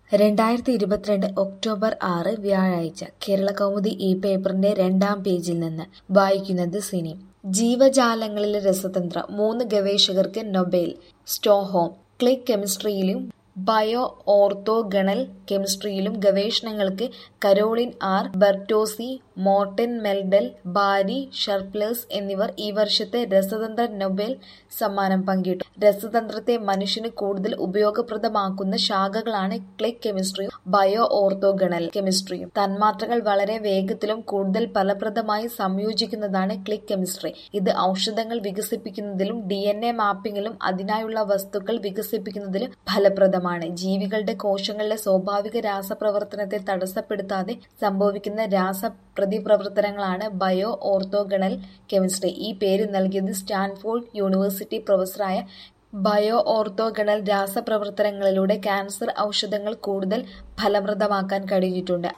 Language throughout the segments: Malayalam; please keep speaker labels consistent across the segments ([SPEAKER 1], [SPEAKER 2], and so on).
[SPEAKER 1] രണ്ടായിരത്തി ഇരുപത്തിരണ്ട് ഒക്ടോബർ ആറ് വ്യാഴാഴ്ച കേരളകൗമുദി ഈ പേപ്പറിന്റെ രണ്ടാം പേജിൽ നിന്ന് വായിക്കുന്നത് സിനി ജീവജാലങ്ങളിലെ രസതന്ത്രം മൂന്ന് ഗവേഷകർക്ക് നൊബേൽ സ്റ്റോക്ക്ഹോം ക്ലിക്ക് കെമിസ്ട്രിയിലും ബയോ ഓർത്തോഗണൽ കെമിസ്ട്രിയിലും ഗവേഷണങ്ങൾക്ക് Carolyn R Bertozzi Morten Meldal Barry Sharpless എന്നിവർ ഈ വർഷത്തെ രസതന്ത്ര നൊബേൽ സമ്മാനം പങ്കിട്ടു രസതന്ത്രത്തെ മനുഷ്യന് കൂടുതൽ ഉപയോഗപ്രദമാക്കുന്ന ശാഖകളാണ് ക്ലിക്ക് കെമിസ്ട്രിയും ബയോ ഓർത്തോഗണൽ കെമിസ്ട്രിയും തന്മാത്രകൾ വളരെ വേഗത്തിലും കൂടുതൽ ഫലപ്രദമായി സംയോജിക്കുന്നതാണ് ക്ലിക്ക് കെമിസ്ട്രി ഇത് ഔഷധങ്ങൾ വികസിപ്പിക്കുന്നതിലും ഡി എൻ എ മാപ്പിംഗിലും അതിനായുള്ള വസ്തുക്കൾ വികസിപ്പിക്കുന്നതിലും ഫലപ്രദമാണ് ജീവികളുടെ കോശങ്ങളിലെ സ്വാഭാവിക രാസപ്രവർത്തനത്തെ തടസ്സപ്പെടുത്താതെ സംഭവിക്കുന്ന രാസ പ്രതിപ്രവർത്തനങ്ങളാണ് ബയോ ഓർത്തോഗണൽ കെമിസ്ട്രി ഈ പേര് നൽകിയത് സ്റ്റാൻഫോർഡ് യൂണിവേഴ്സിറ്റി പ്രൊഫസറായ ബയോ ഓർത്തോഗണൽ രാസപ്രവർത്തനങ്ങളിലൂടെ ക്യാൻസർ ഔഷധങ്ങൾ കൂടുതൽ ഫലപ്രദമാക്കാൻ കഴിഞ്ഞിട്ടുണ്ട്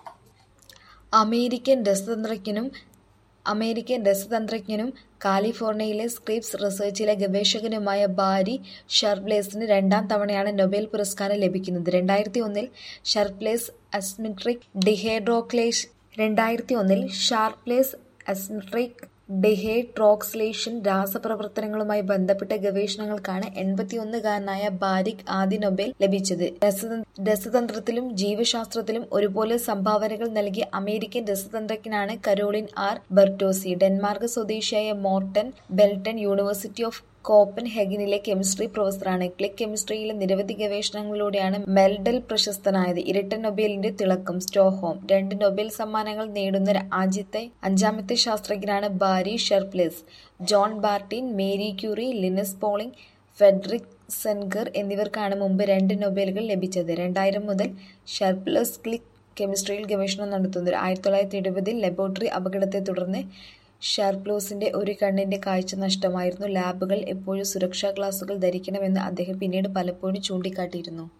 [SPEAKER 1] അമേരിക്കൻ രസതന്ത്രജ്ഞനും അമേരിക്കൻ രസതന്ത്രജ്ഞനും കാലിഫോർണിയയിലെ സ്ക്രിപ്സ് റിസർച്ചിലെ ഗവേഷകനുമായ ബാരി ഷർപ്ലേസിന് രണ്ടാം തവണയാണ് നൊബേൽ പുരസ്കാരം ലഭിക്കുന്നത് രണ്ടായിരത്തി ഒന്നിൽ ഷർപ്ലേസ് അസ്മിട്രിക് ഡിഹൈഡ്രോക്ലേഷ് രണ്ടായിരത്തി ഒന്നിൽ ഷാർപ്ലേസ് അസ്മിട്രിക് ഡിഹൈഡ്രോക്സിലേഷൻ രാസപ്രവർത്തനങ്ങളുമായി ബന്ധപ്പെട്ട ഗവേഷണങ്ങൾക്കാണ് എൺപത്തിയൊന്നുകാരനായ ബാരിക് ആദ്യ നൊബേൽ ലഭിച്ചത് രസതന്ത്രത്തിലും ജീവശാസ്ത്രത്തിലും ഒരുപോലെ സംഭാവനകൾ നൽകിയ അമേരിക്കൻ രസതന്ത്രജ്ഞനാണ് കരോളിൻ ആർ ബെർട്ടോസി ഡെൻമാർക്ക് സ്വദേശിയായ മോർട്ടൻ ബെൽട്ടൺ യൂണിവേഴ്സിറ്റി ഓഫ് കോപ്പൻ ഹെഗനിലെ കെമിസ്ട്രി പ്രൊഫസറാണ് ക്ലിക്ക് കെമിസ്ട്രിയിലെ നിരവധി ഗവേഷണങ്ങളിലൂടെയാണ് മെൽഡൽ പ്രശസ്തനായത് ഇരട്ട നൊബേലിന്റെ തിളക്കം സ്റ്റോക്ക്ഹോം രണ്ട് നൊബേൽ സമ്മാനങ്ങൾ നേടുന്ന ആദ്യത്തെ അഞ്ചാമത്തെ ശാസ്ത്രജ്ഞനാണ് Barry Sharpless John Bardeen Marie Curie Linus Pauling Frederick Sanger എന്നിവർക്കാണ് മുമ്പ് രണ്ട് നൊബേലുകൾ ലഭിച്ചത് രണ്ടായിരം മുതൽ ഷെർപ്ലസ് ക്ലിക്ക് കെമിസ്ട്രിയിൽ ഗവേഷണം നടത്തുന്നത് ആയിരത്തി തൊള്ളായിരത്തി എഴുപതിൽ ലബോറട്ടറി അപകടത്തെ തുടർന്ന് ഷാർപ്ലോസിന്റെ ഒരു കണ്ണിന്റെ കാഴ്ച നഷ്ടമായിരുന്നു ലാബുകൾ എപ്പോഴും സുരക്ഷാ ഗ്ലാസുകൾ ധരിക്കണമെന്ന് അദ്ദേഹം പിന്നീട് പലപ്പോഴും ചൂണ്ടിക്കാട്ടിയിരുന്നു